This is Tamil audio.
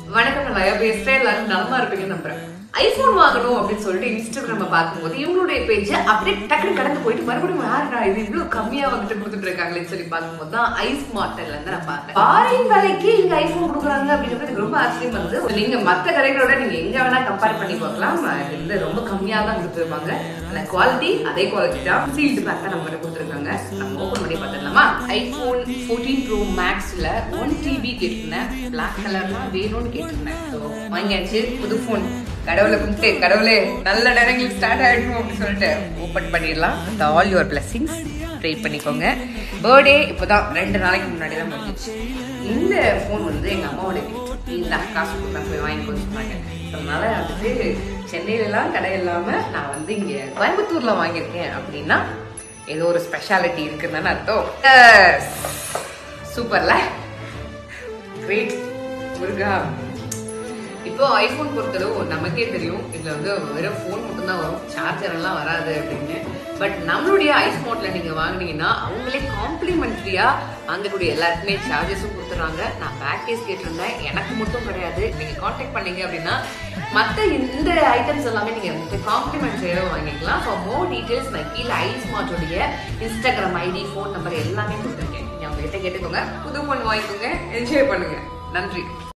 வணக்கம் நான் நிறைய பேசுறேன் எல்லாரும் நலமா இருப்பீங்கன்னு நம்புறேன் ஐபோன் வாங்கணும் அப்படின்னு சொல்லிட்டு இன்ஸ்டாகிராம பார்க்கும்போது இவங்களுடைய பேஜ் அப்படியே டக்குனு கடந்து போயிட்டு மறுபடியும் யாருடா இது இவ்வளவு கம்மியா வந்துட்டு கொடுத்துட்டு இருக்காங்களேன்னு சொல்லி பார்க்கும்போது தான் ஐஸ் மார்ட்டன்ல இருந்து நான் பார்த்தேன் ஃபாரின் விலைக்கு இங்க ஐபோன் கொடுக்குறாங்க அப்படிங்கிறது எனக்கு ரொம்ப ஆச்சரியம் வந்தது நீங்க மத்த கடைகளோட நீங்க எங்க வேணா கம்பேர் பண்ணி பார்க்கலாம் இது வந்து ரொம்ப கம்மியா தான் கொடுத்துருப்பாங்க ஆனா குவாலிட்டி அதே குவாலிட்டி தான் சீல்டு பேக் தான் நம்ம கிட்ட கொடுத்துருக்காங்க நம்ம ஓபன் பண்ணி பார்த்துடலாமா ஐபோன் ஃபோர்டீன் ப்ரோ மேக்ஸ்ல ஒன் டிபி கேட்டிருந்தேன் பிளாக் கலர்னா வேணும்னு கேட்டிருந்தேன் ஸோ வாங்கியாச்சு புது ஃபோன் கடவுளை கும்பிட்டு கடவுளே நல்ல நேரங்கள் ஸ்டார்ட் ஆகிடும் அப்படின்னு சொல்லிட்டு ஓப்பன் பண்ணிடலாம் ஆல் யுவர் பிளஸிங்ஸ் ப்ரே பண்ணிக்கோங்க பர்த்டே இப்போதான் ரெண்டு நாளைக்கு முன்னாடி தான் முடிஞ்சிச்சு இந்த ஃபோன் வந்து எங்கள் அம்மாவோட gift. இந்த காசு கொடுத்தா போய் வாங்கிக்கோன்னு சொன்னாங்க அதனால வந்துட்டு சென்னையிலலாம் கடை இல்லாமல் நான் வந்து இங்கே கோயம்புத்தூரில் வாங்கியிருக்கேன் அப்படின்னா ஏதோ ஒரு ஸ்பெஷாலிட்டி இருக்குன்னு அர்த்தம் சூப்பர்ல கிரேட் முருகா இப்போ ஐபோன் பொறுத்தளவு நமக்கே தெரியும் இதுல வந்து வெறும் ஃபோன் மட்டும் தான் வரும் சார்ஜர் எல்லாம் வராது அப்படின்னு பட் நம்மளுடைய ஐஸ்மோட்ல நீங்க வாங்குனீங்கன்னா அவங்களே காம்ப்ளிமெண்ட்ரியா வாங்கக்கூடிய எல்லாருக்குமே சார்ஜஸும் கொடுத்துறாங்க நான் பேக் கேஸ் கேட்டிருந்தேன் எனக்கு மட்டும் கிடையாது நீங்க காண்டாக்ட் பண்ணீங்க அப்படின்னா மத்த இந்த ஐட்டம்ஸ் எல்லாமே நீங்க காம்ப்ளிமெண்ட்ரியா வாங்கிக்கலாம் ஃபார் மோர் டீடைல்ஸ் நான் கீழே ஐஸ்மார்ட்டோடைய இன்ஸ்டாகிராம் ஐடி ஃபோன் நம்பர் எல்லாமே கொடுத்துருக்கேன் நீங்க அவங்க கிட்ட கேட்டுக்கோங்க புது ஃபோன் வாங்கிக்கோங்க என்ஜாய் பண்ணுங்க நன்றி